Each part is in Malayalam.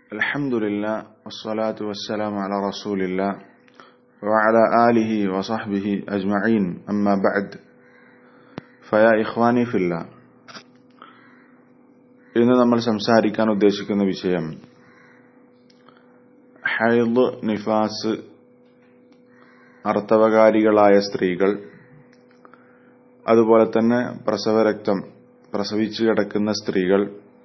الحمد لله والصلاة والسلام على رسول الله وعلى آله وصحبه أجمعين أما بعد فيا إخواني في الله ഇന്ന് നമ്മൾ സംസാരിക്കാൻ ഉദ്ദേശിക്കുന്ന വിഷയം ഹൈദ് നിഫാസ് അർത്ഥവകാരികളായ സ്ത്രീകൾ അതുപോലെ തന്നെ പ്രസവരക്തം പ്രസവിച്ചു കിടക്കുന്ന സ്ത്രീകൾ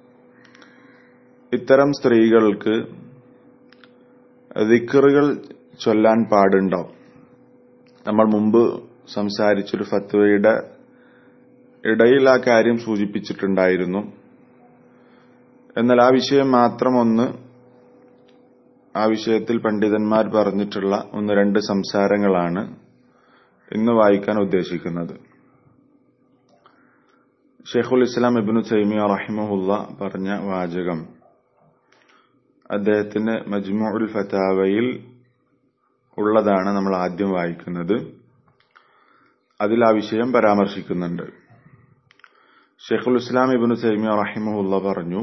ഇത്തരം സ്ത്രീകൾക്ക് ദിക്കറുകൾ ചൊല്ലാൻ പാടുണ്ടോ നമ്മൾ മുമ്പ് സംസാരിച്ചൊരു ഫത്വയുടെ ഇടയിൽ ആ കാര്യം സൂചിപ്പിച്ചിട്ടുണ്ടായിരുന്നു എന്നാൽ ആ വിഷയം മാത്രം ഒന്ന് ആ വിഷയത്തിൽ പണ്ഡിതന്മാർ പറഞ്ഞിട്ടുള്ള ഒന്ന് രണ്ട് സംസാരങ്ങളാണ് ഇന്ന് വായിക്കാൻ ഉദ്ദേശിക്കുന്നത് ഷെയ്ഖുൽ ഇസ്ലാം ഇബിനു തൈമിയ റഹിമഹുല്ല പറഞ്ഞ വാചകം അദ്ദേഹത്തിന്റെ മജ്മുഉൽ ഫതാവയിൽ ഉള്ളതാണ് നമ്മൾ ആദ്യം വായിക്കുന്നത് അതിൽ ആ വിഷയം പരാമർശിക്കുന്നുണ്ട് ഷെയ്ഖുൽ ഇസ്ലാം ഇബിനു തൈമിയ റഹിമഹുല്ല പറഞ്ഞു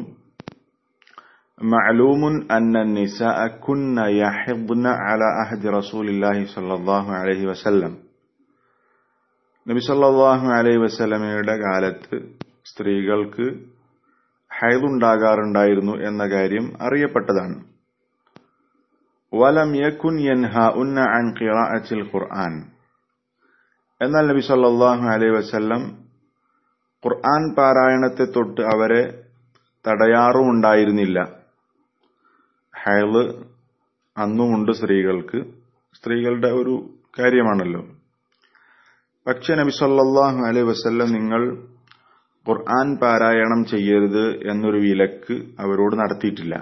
معلوم أن النساء كن يحضن على عهد رسول الله صلى الله عليه وسلم നബി സല്ലല്ലാഹു അലൈഹി വസല്ലമയുടെ കാലത്ത് സ്ത്രീകൾക്ക് ഹൈദുണ്ടാകാറുണ്ടായിരുന്നു എന്ന കാര്യം അറിയപ്പെട്ടതാണ് വലം യകുൻ യൻഹഉന്ന അൻ ഖിറാഅത്തിൽ ഖുർആൻ എന്നാൽ നബി സല്ലല്ലാഹു അലൈഹി വസല്ലം ഖുർആൻ പാരായണത്തെ തൊട്ട് അവരെ തടയാറുമുണ്ടായിരുന്നില്ല ഹൈള് അന്നുമുണ്ട് സ്ത്രീകൾക്ക് സ്ത്രീകളുടെ ഒരു കാര്യമാണല്ലോ പക്ഷെ നബി സല്ലല്ലാഹു അലൈഹി വസല്ലം നിങ്ങൾ ഖുർആൻ പാരായണം ചെയ്യരുത് എന്നൊരു വിലക്ക് അവരോട് നടത്തിയിട്ടില്ല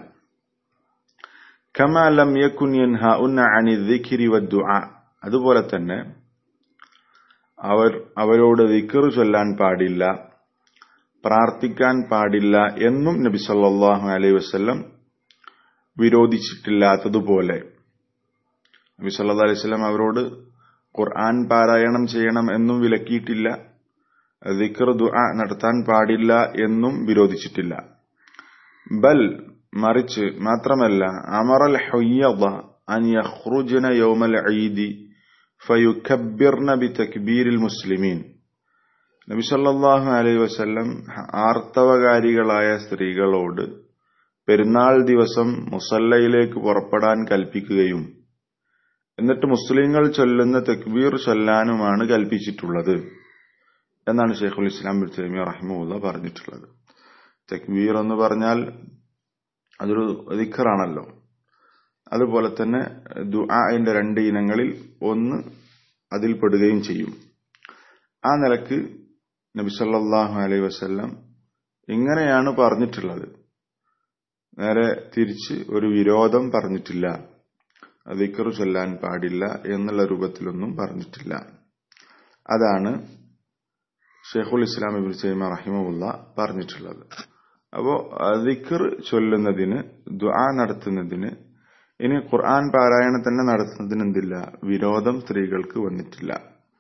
കമാ ലം യകുൻ യൻഹഉന്ന അനി ദിക്രി വദ്ദുആ അതുപോലെ തന്നെ അവർ അവരോട് ദിക്ർ ചൊല്ലാൻ പാടില്ല പ്രാർത്ഥിക്കാൻ പാടില്ല എന്നും നബി സല്ലല്ലാഹു അലൈഹി വസല്ലം വിരോധിച്ചിട്ടില്ലാത്തതുപോലെ നബി സല്ലല്ലാഹു അലൈഹി വസല്ലം അവരോട് ഖുർആൻ പാരായണം ചെയ്യണം എന്നും വിലക്കിയിട്ടില്ല ദിക്ർ ദുആ നടത്താൻ പാടില്ല എന്നും വിരോധിച്ചിട്ടില്ല ബൽ മറിച്ച് മാത്രമല്ല അമറൽ ഹുയ്യദ അൻ യഖ്റുജന യൗമൽ ഈദി ഫയുക്കബ്ബിർന ബിതക്ബീരിൽ മുസ്ലിമീൻ നബി സല്ലല്ലാഹു അലൈഹി വസല്ലം ആർത്തവകാരികളായ സ്ത്രീകളോട് പെരുന്നാൾ ദിവസം മുസല്ലയിലേക്ക് പുറപ്പെടാൻ കൽപ്പിക്കുകയും എന്നിട്ട് മുസ്ലിങ്ങൾ ചൊല്ലുന്ന തക്ബീർ ചൊല്ലാനുമാണ് കൽപ്പിച്ചിട്ടുള്ളത് എന്നാണ് ഷെയ്ഖുൽ ഇസ്ലാം ബിൻ തൈമിയ റഹിമുല്ല പറഞ്ഞിട്ടുള്ളത് തക്ബീർ എന്ന് പറഞ്ഞാൽ അതൊരു ദിഖറാണല്ലോ അതുപോലെ തന്നെ ദുആന്റെ രണ്ട് ഇനങ്ങളിൽ ഒന്ന് അതിൽ പെടുകയും ചെയ്യും ആ നിലക്ക് നബി സല്ലല്ലാഹു അലൈഹി വസല്ലം ഇങ്ങനെയാണ് പറഞ്ഞിട്ടുള്ളത് നേരെ തിരിച്ച് ഒരു വിരോധം പറഞ്ഞിട്ടില്ല ദിക്കറു ചൊല്ലാൻ പാടില്ല എന്നുള്ള രൂപത്തിലൊന്നും പറഞ്ഞിട്ടില്ല അതാണ് ഷെയ്ഖുൽ ഇസ്ലാം ഇബിൻ സൈമ റഹിമുല്ല പറഞ്ഞിട്ടുള്ളത് അപ്പോ ദിക്കർ ചൊല്ലുന്നതിന് ദുആ നടത്തുന്നതിന് ഇനി ഖുർആൻ പാരായണം തന്നെ നടത്തുന്നതിന് എന്തില്ല വിരോധം സ്ത്രീകൾക്ക് വന്നിട്ടില്ല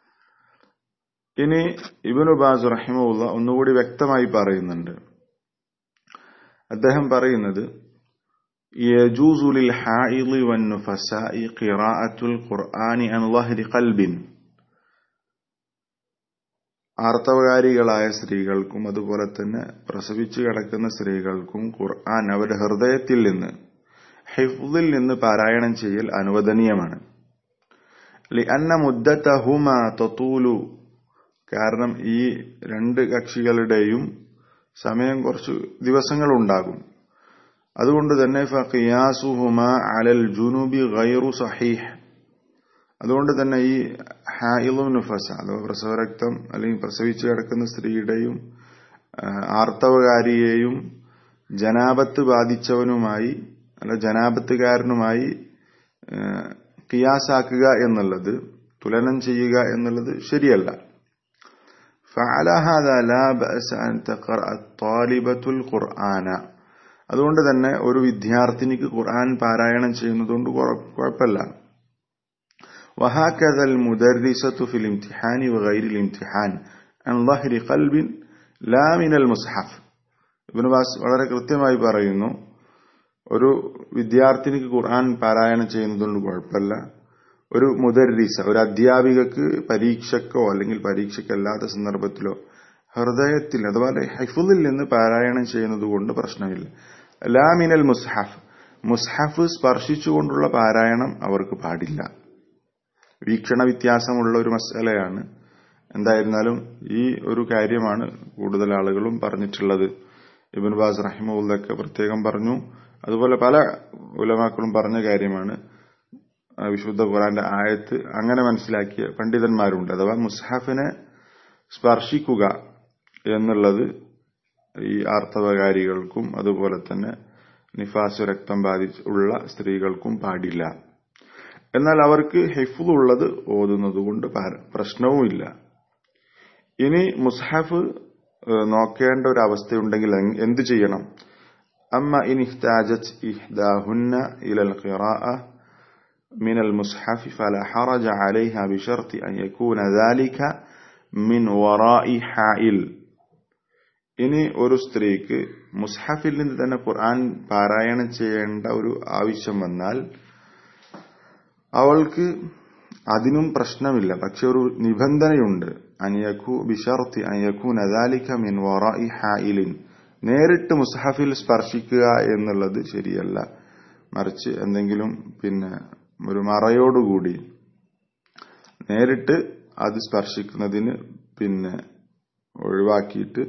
ഇനി ഇബിനു ബാസ് റഹിമുല്ല ഒന്നുകൂടി വ്യക്തമായി പറയുന്നുണ്ട് അദ്ദേഹം പറയുന്നത് يجوز للحائض والنفساء قراءة القرآن عن ظهر قلب ആർത്തവകാരികളായ സ്ത്രീകൾക്കും അതുപോലെ തന്നെ പ്രസവിച്ചു കിടക്കുന്ന സ്ത്രീകൾക്കും ഖുർആൻ അവരുടെ ഹൃദയത്തിൽ നിന്ന് ഹിഫ്ദിൽ നിന്ന് പാരായണം ചെയ്യൽ അനുവദനീയമാണ് ലിഅന്ന മുദ്ദത്തഹുമ തത്തൂലു കാരണം ഈ രണ്ട് കക്ഷികളുടെയും സമയം കുറച്ച് ദിവസങ്ങൾ ഉണ്ടാകും അതുകൊണ്ട് തന്നെ ഫിയാസുഹുമ അലൽ ജുനൂബി ഗൈറു സഹീഹ് അതുകൊണ്ട് തന്നെ ഈ ഹായിലു നുഫസ അഥവാ പ്രസവരക്തം അല്ലെങ്കിൽ പ്രസവിച്ചു കിടക്കുന്ന സ്ത്രീയുടെയും ആർത്തവകാരിയെയും ജനാപത്ത് ബാധിച്ചവനുമായി അല്ല ജനാപത്തുകാരനുമായി കിയാസാക്കുക എന്നുള്ളത് തുലനം ചെയ്യുക എന്നുള്ളത് ശരിയല്ല فعلى هذا لا بأس أن تقرأ الطالبة القرآن അതുകൊണ്ട് തന്നെ ഒരു വിദ്യാർത്ഥിനിക്ക് ഖുർആൻ പാരായണം ചെയ്യുന്നതുകൊണ്ട് കുഴപ്പമില്ല وهكذا المدرسة في الامتحان وغير الامتحان عن ظهر قلب لا من المصحف ഇബ്നു ബാസ് വളരെ കൃത്യമായി പറയുന്നു ഒരു വിദ്യാർത്ഥിനിക്ക് ഖുർആൻ പാരായണം ചെയ്യുന്നതുകൊണ്ട് കുഴപ്പമില്ല ഒരു മുദരീസ ഒരു അധ്യാപികക്ക് പരീക്ഷക്കോ അല്ലെങ്കിൽ പരീക്ഷയ്ക്കല്ലാത്ത സന്ദർഭത്തിലോ ഹൃദയത്തിൽ അഥവാ ഹൈഫുദിൽ നിന്ന് പാരായണം ചെയ്യുന്നത് കൊണ്ട് പ്രശ്നമില്ല ലാമിനൽ മുസ്ഹഫ് മുസ്ഹഫ് സ്പർശിച്ചുകൊണ്ടുള്ള പാരായണം അവർക്ക് പാടില്ല വീക്ഷണ വ്യത്യാസമുള്ള ഒരു മസലയാണ് എന്തായിരുന്നാലും ഈ ഒരു കാര്യമാണ് കൂടുതൽ ആളുകളും പറഞ്ഞിട്ടുള്ളത് ഇബിൻ ബാസ് റഹിമുള്ളൊക്കെ പ്രത്യേകം പറഞ്ഞു അതുപോലെ പല ഉലമാക്കളും പറഞ്ഞ കാര്യമാണ് വിശുദ്ധ ഖുറാന്റെ ആയത്ത് അങ്ങനെ മനസ്സിലാക്കിയ പണ്ഡിതന്മാരുണ്ട് അഥവാ മുസ്ഹഫിനെ സ്പർശിക്കുക എന്നുള്ളത് ഈ ആർത്തവകാരികൾക്കും അതുപോലെ തന്നെ നിഫാസ് രക്തം ബാധിച്ച് ഉള്ള സ്ത്രീകൾക്കും പാടില്ല എന്നാൽ അവർക്ക് ഹിഫുദ് ഉള്ളത് ഓതുന്നത് കൊണ്ട് പ്രശ്നവുമില്ല ഇനി മുസ്ഹഫ് നോക്കേണ്ട ഒരു അവസ്ഥയുണ്ടെങ്കിൽ എന്ത് ചെയ്യണം അമ്മ ഇൻ ഇഹ്താജത് ഇഹ്ദാഹുന്ന ഇലൽ ഖിറാഅ من المصحف فلا حرج عليها بشرط أن يكون ذلك من وراء حائل ഇനി ഒരു സ്ത്രീക്ക് മുസ്ഹഫിൽ നിന്ന് തന്നെ ഖുർആൻ പാരായണം ചെയ്യേണ്ട ഒരു ആവശ്യം വന്നാൽ അവൾക്ക് അതിനും പ്രശ്നമില്ല പക്ഷെ ഒരു നിബന്ധനയുണ്ട് അനിയഖു ബിഷർത്തി അനിയഖു നദാലിക മിൻ വറായി ഹായിലിൻ നേരിട്ട് മുസ്ഹഫിൽ സ്പർശിക്കുക എന്നുള്ളത് ശരിയല്ല മറിച്ച് എന്തെങ്കിലും പിന്നെ ഒരു മറയോടുകൂടി നേരിട്ട് അത് സ്പർശിക്കുന്നതിന് പിന്നെ ഒഴിവാക്കിയിട്ട്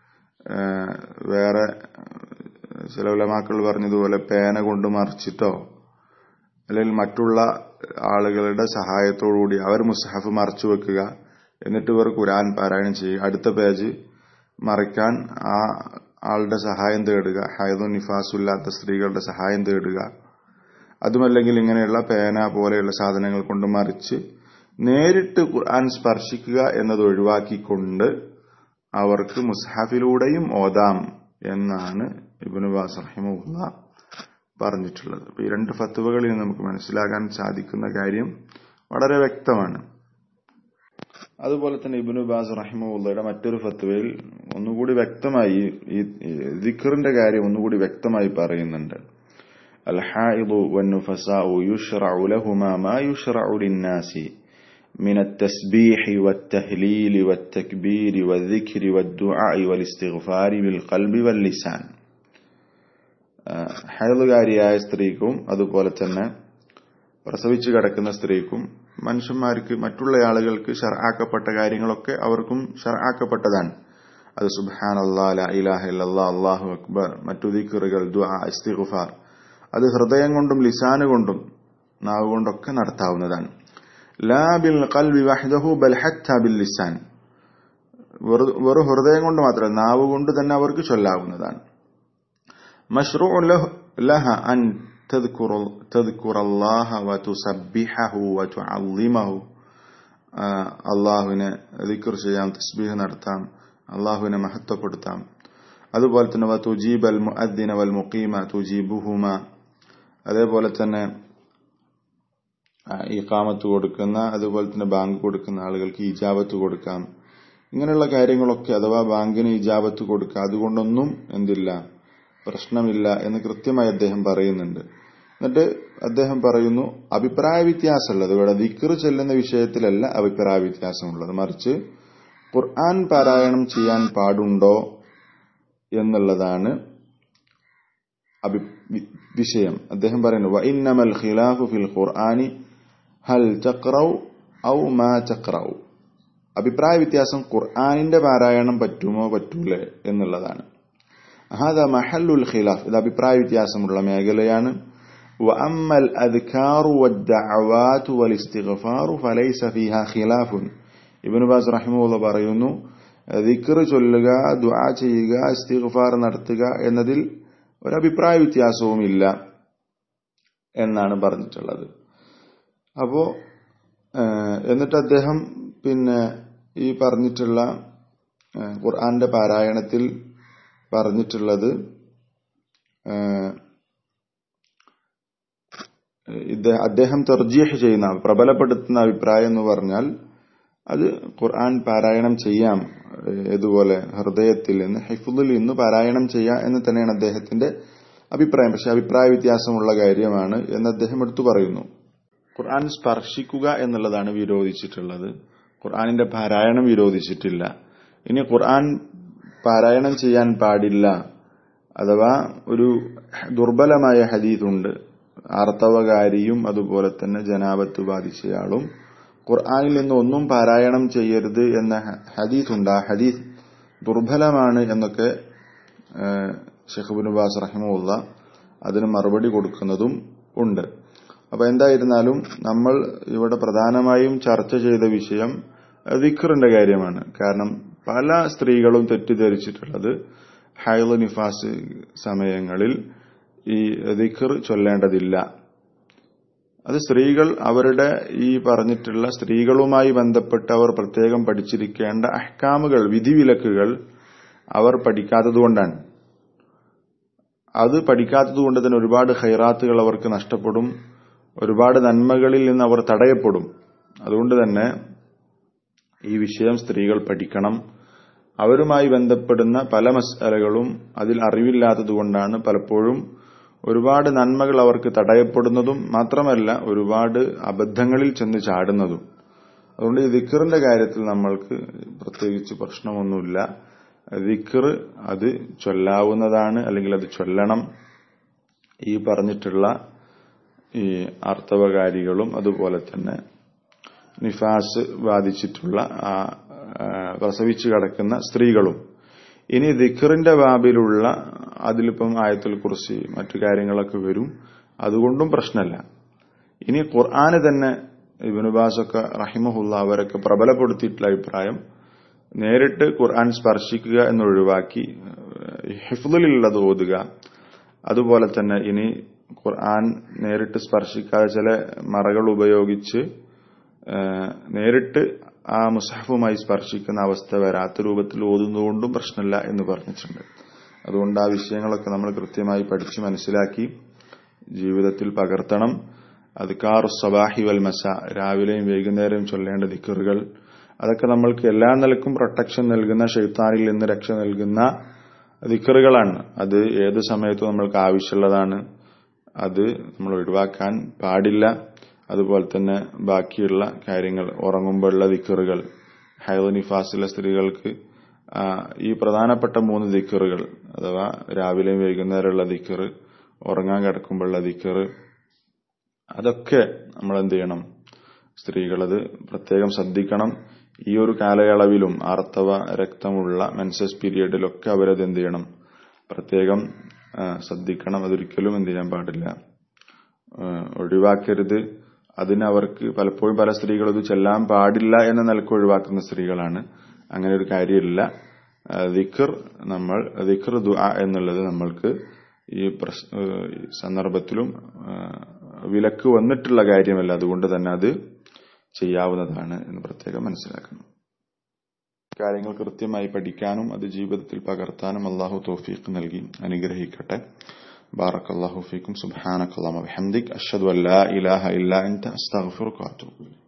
വേറെ ചില ഉലമാക്കൾ പറഞ്ഞതുപോലെ പേന കൊണ്ട് മറിച്ചിട്ടോ അല്ലെങ്കിൽ മറ്റുള്ള ആളുകളുടെ സഹായത്തോടുകൂടി അവർ മുസ്ഹഫ് മറച്ചു വെക്കുക എന്നിട്ട് ഇവർ ഖുരാൻ പാരായണം ചെയ്യുക അടുത്ത പേജ് മറിക്കാൻ ആ ആളുടെ സഹായം തേടുക ഹൈദു നിഫാസുല്ലാത്ത സ്ത്രീകളുടെ സഹായം തേടുക അതുമല്ലെങ്കിൽ ഇങ്ങനെയുള്ള പേന പോലെയുള്ള സാധനങ്ങൾ കൊണ്ട് മറിച്ച് നേരിട്ട് ഖുർആൻ സ്പർശിക്കുക എന്നത് ഒഴിവാക്കിക്കൊണ്ട് അവർക്ക് മുസ്ഹാഫിലൂടെയും ഓതാം എന്നാണ് ഇബിന് ബാസ് റഹിമുള്ള പറഞ്ഞിട്ടുള്ളത് അപ്പൊ ഈ രണ്ട് ഫത്തുവകളിൽ നമുക്ക് മനസ്സിലാക്കാൻ സാധിക്കുന്ന കാര്യം വളരെ വ്യക്തമാണ് അതുപോലെ തന്നെ ഇബിനു ബാസ് റഹിമുള്ളയുടെ മറ്റൊരു ഫത്തുവയിൽ ഒന്നുകൂടി വ്യക്തമായി ഈ ദിഖറിന്റെ കാര്യം ഒന്നുകൂടി വ്യക്തമായി പറയുന്നുണ്ട് الحائض والنفساء يشرع لهما ما يشرع للناس من التسبيح والتهليل والتكبير والذكر والدعاء والاستغفار بالقلب واللسان ഹൈലുകാരിയായ സ്ത്രീക്കും അതുപോലെ തന്നെ പ്രസവിച്ചു കിടക്കുന്ന സ്ത്രീക്കും മനുഷ്യന്മാർക്ക് മറ്റുള്ള ആളുകൾക്ക് ഷർആക്കപ്പെട്ട കാര്യങ്ങളൊക്കെ അവർക്കും ഷർആക്കപ്പെട്ടതാണ് അത് സുബാൻ അല്ലാ ഇലാഹ ഇല്ലാ അള്ളാഹു അക്ബർ മറ്റു ദിക്കറുകൾ ദുആ ഇസ്തിഗ്ഫാർ അത് ഹൃദയം കൊണ്ടും ലിസാന് കൊണ്ടും നാവ് കൊണ്ടൊക്കെ നടത്താവുന്നതാണ് ലാ ബിൽ ഖൽബി വഹ്ദഹു ബൽ ഹത്ത ബിൽ ലിസാൻ വെറും ഹൃദയം കൊണ്ട് മാത്രമല്ല നാവ് കൊണ്ട് തന്നെ അവർക്ക് ചൊല്ലാവുന്നതാണ് مشروع له لها أن تذكر تذكر الله وتسبحه وتعظمه അള്ളാഹുവിനെ ദിക്കർ ചെയ്യാം തസ്ബീഹ് നടത്താം അള്ളാഹുവിനെ മഹത്വപ്പെടുത്താം അതുപോലെ തന്നെ വ തുജീബ് അൽ മുഅദ്ദിന വൽ മുഖീമ തുജീബുഹുമ അതേപോലെ തന്നെ ഈ കാമത്ത് കൊടുക്കുന്ന അതുപോലെ തന്നെ ബാങ്ക് കൊടുക്കുന്ന ആളുകൾക്ക് ഇജാബത്ത് കൊടുക്കാം ഇങ്ങനെയുള്ള കാര്യങ്ങളൊക്കെ അഥവാ ബാങ്കിന് ഇജാബത്ത് കൊടുക്കുക അതുകൊണ്ടൊന്നും എന്തില്ല പ്രശ്നമില്ല എന്ന് കൃത്യമായി അദ്ദേഹം പറയുന്നുണ്ട് എന്നിട്ട് അദ്ദേഹം പറയുന്നു അഭിപ്രായ വ്യത്യാസമുള്ളത് ഇവിടെ ദിക്കർ ചെല്ലുന്ന വിഷയത്തിലല്ല അഭിപ്രായ വ്യത്യാസമുള്ളത് മറിച്ച് ഖുർആൻ പാരായണം ചെയ്യാൻ പാടുണ്ടോ എന്നുള്ളതാണ് വിഷയം അദ്ദേഹം പറയുന്നു വഇന്നമൽ ഖിലാഫു ഫിൽ ഖുർആനി ഹൽ തഖറൗ ഔ മാ തഖറൗ അഭിപ്രായ വ്യത്യാസം ഖുർആനിന്റെ പാരായണം പറ്റുമോ പറ്റൂലേ എന്നുള്ളതാണ് هذا محل الخلاف ഇത് അഭിപ്രായ വ്യത്യാസമുള്ള മേഖലയാണ് وأما الأذكار والدعوات والاستغفار فليس فيها خلاف ഇബ്നു ബാസ് റഹിമഹുള്ള പറയുന്നു ദിക്ർ ചൊല്ലുക ദുആ ചെയ്യുക ഇസ്തിഗ്ഫാർ നടത്തുക എന്നതിൽ ഒരഭിപ്രായ വ്യത്യാസവുമില്ല എന്നാണ് പറഞ്ഞിട്ടുള്ളത് അപ്പോ എന്നിട്ട് അദ്ദേഹം പിന്നെ ഈ പറഞ്ഞിട്ടുള്ള ഖുർആന്റെ പാരായണത്തിൽ പറഞ്ഞിട്ടുള്ളത് അദ്ദേഹം തെർജീഹ് ചെയ്യുന്ന പ്രബലപ്പെടുത്തുന്ന അഭിപ്രായം എന്ന് പറഞ്ഞാൽ അത് ഖുർആൻ പാരായണം ചെയ്യാം ഏതുപോലെ ഹൃദയത്തിൽ നിന്ന് ഹിഫുദിൽ ഇന്ന് പാരായണം ചെയ്യാം എന്ന് തന്നെയാണ് അദ്ദേഹത്തിന്റെ അഭിപ്രായം പക്ഷെ അഭിപ്രായ വ്യത്യാസമുള്ള കാര്യമാണ് എന്ന് അദ്ദേഹം എടുത്തു പറയുന്നു ഖുർആൻ സ്പർശിക്കുക എന്നുള്ളതാണ് വിരോധിച്ചിട്ടുള്ളത് ഖുർആാനിന്റെ പാരായണം വിരോധിച്ചിട്ടില്ല ഇനി ഖുർആൻ പാരായണം ചെയ്യാൻ പാടില്ല അഥവാ ഒരു ദുർബലമായ ഹദീദുണ്ട് ആർത്തവകാരിയും അതുപോലെ തന്നെ ജനാപത്ത് ബാധിച്ചയാളും ഖുർആാനിൽ നിന്ന് ഒന്നും പാരായണം ചെയ്യരുത് എന്ന ഹദീസുണ്ട് ആ ഹദീസ് ദുർബലമാണ് എന്നൊക്കെ ഷെഖബുൻ ബാസ് റഹിമുള്ള അതിന് മറുപടി കൊടുക്കുന്നതും ഉണ്ട് അപ്പൊ എന്തായിരുന്നാലും നമ്മൾ ഇവിടെ പ്രധാനമായും ചർച്ച ചെയ്ത വിഷയം ദിഖറിന്റെ കാര്യമാണ് കാരണം പല സ്ത്രീകളും തെറ്റിദ്ധരിച്ചിട്ടുള്ളത് ഹൈദ് നിഫാസ് സമയങ്ങളിൽ ഈ ദിഖർ ചൊല്ലേണ്ടതില്ല അത് സ്ത്രീകൾ അവരുടെ ഈ പറഞ്ഞിട്ടുള്ള സ്ത്രീകളുമായി ബന്ധപ്പെട്ട് അവർ പ്രത്യേകം പഠിച്ചിരിക്കേണ്ട അഹ്കാമുകൾ വിധിവിലക്കുകൾ അവർ പഠിക്കാത്തതുകൊണ്ടാണ് അത് പഠിക്കാത്തതുകൊണ്ട് തന്നെ ഒരുപാട് ഹൈറാത്തുകൾ അവർക്ക് നഷ്ടപ്പെടും ഒരുപാട് നന്മകളിൽ നിന്ന് അവർ തടയപ്പെടും അതുകൊണ്ട് തന്നെ ഈ വിഷയം സ്ത്രീകൾ പഠിക്കണം അവരുമായി ബന്ധപ്പെടുന്ന പല മസാലകളും അതിൽ അറിവില്ലാത്തതുകൊണ്ടാണ് പലപ്പോഴും ഒരുപാട് നന്മകൾ അവർക്ക് തടയപ്പെടുന്നതും മാത്രമല്ല ഒരുപാട് അബദ്ധങ്ങളിൽ ചെന്ന് ചാടുന്നതും അതുകൊണ്ട് ഈ ദിക്കറിന്റെ കാര്യത്തിൽ നമ്മൾക്ക് പ്രത്യേകിച്ച് പ്രശ്നമൊന്നുമില്ല ദിക്കർ അത് ചൊല്ലാവുന്നതാണ് അല്ലെങ്കിൽ അത് ചൊല്ലണം ഈ പറഞ്ഞിട്ടുള്ള ഈ ആർത്തവകാരികളും അതുപോലെ തന്നെ നിഫാസ് ബാധിച്ചിട്ടുള്ള പ്രസവിച്ചു കിടക്കുന്ന സ്ത്രീകളും ഇനി ദിഖറിന്റെ ബാബിലുള്ള അതിലിപ്പം ആയത്തുൽ കുറിച്ച് മറ്റു കാര്യങ്ങളൊക്കെ വരും അതുകൊണ്ടും പ്രശ്നമല്ല ഇനി ഖുർആാന് തന്നെ ഇബിനുബാസൊക്കെ റഹിമഹുല്ല അവരൊക്കെ പ്രബലപ്പെടുത്തിയിട്ടുള്ള അഭിപ്രായം നേരിട്ട് ഖുർആൻ സ്പർശിക്കുക എന്നൊഴിവാക്കി ഹിഫ്ലിലുള്ളത് ഓതുക അതുപോലെ തന്നെ ഇനി ഖുർആൻ നേരിട്ട് സ്പർശിക്കാതെ ചില മറകൾ ഉപയോഗിച്ച് നേരിട്ട് ആ മുസാഫുമായി സ്പർശിക്കുന്ന അവസ്ഥ വരാത്ത രൂപത്തിൽ ഓതുന്നതുകൊണ്ടും പ്രശ്നമില്ല എന്ന് പറഞ്ഞിട്ടുണ്ട് അതുകൊണ്ട് ആ വിഷയങ്ങളൊക്കെ നമ്മൾ കൃത്യമായി പഠിച്ചു മനസ്സിലാക്കി ജീവിതത്തിൽ പകർത്തണം അദ്കാർ സബാഹി വൽ മസ രാവിലെയും വൈകുന്നേരവും ചൊല്ലേണ്ട ദിക്കറുകൾ അതൊക്കെ നമ്മൾക്ക് എല്ലാ നിലക്കും പ്രൊട്ടക്ഷൻ നൽകുന്ന ഷെയ്ത്താനിൽ നിന്ന് രക്ഷ നൽകുന്ന ദിക്കറുകളാണ് അത് ഏത് സമയത്തും നമ്മൾക്ക് ആവശ്യമുള്ളതാണ് അത് നമ്മൾ ഒഴിവാക്കാൻ പാടില്ല അതുപോലെ തന്നെ ബാക്കിയുള്ള കാര്യങ്ങൾ ഉറങ്ങുമ്പോഴുള്ള ദിക്കറുകൾ ഹൈദ നിഫാസിലെ സ്ത്രീകൾക്ക് ഈ പ്രധാനപ്പെട്ട മൂന്ന് ദിക്കറുകൾ അഥവാ രാവിലെയും വൈകുന്നേരമുള്ള ദിക്കറ് ഉറങ്ങാൻ കിടക്കുമ്പോഴുള്ള ദിക്കറ് അതൊക്കെ നമ്മൾ എന്ത് ചെയ്യണം സ്ത്രീകളത് പ്രത്യേകം ശ്രദ്ധിക്കണം ഈ ഒരു കാലയളവിലും ആർത്തവ രക്തമുള്ള മെൻസസ് പീരിയഡിലൊക്കെ അവരത് എന്ത് ചെയ്യണം പ്രത്യേകം ശ്രദ്ധിക്കണം അതൊരിക്കലും എന്ത് ചെയ്യാൻ പാടില്ല ഒഴിവാക്കരുത് അതിന് അവർക്ക് പലപ്പോഴും പല സ്ത്രീകളും ഇത് ചെല്ലാൻ പാടില്ല എന്ന നിലക്ക് ഒഴിവാക്കുന്ന സ്ത്രീകളാണ് അങ്ങനെ ഒരു കാര്യമില്ല ദിഖർ നമ്മൾ ദിഖർ ദുആ എന്നുള്ളത് നമ്മൾക്ക് ഈ സന്ദർഭത്തിലും വിലക്ക് വന്നിട്ടുള്ള കാര്യമല്ല അതുകൊണ്ട് തന്നെ അത് ചെയ്യാവുന്നതാണ് എന്ന് പ്രത്യേകം മനസ്സിലാക്കണം കാര്യങ്ങൾ കൃത്യമായി പഠിക്കാനും അത് ജീവിതത്തിൽ പകർത്താനും അള്ളാഹു തോഫീഖ് നൽകി അനുഗ്രഹിക്കട്ടെ بارك الله فيكم سبحانك اللهم وبحمدك أشهد أن لا إله إلا أنت أستغفرك وأتوب إليك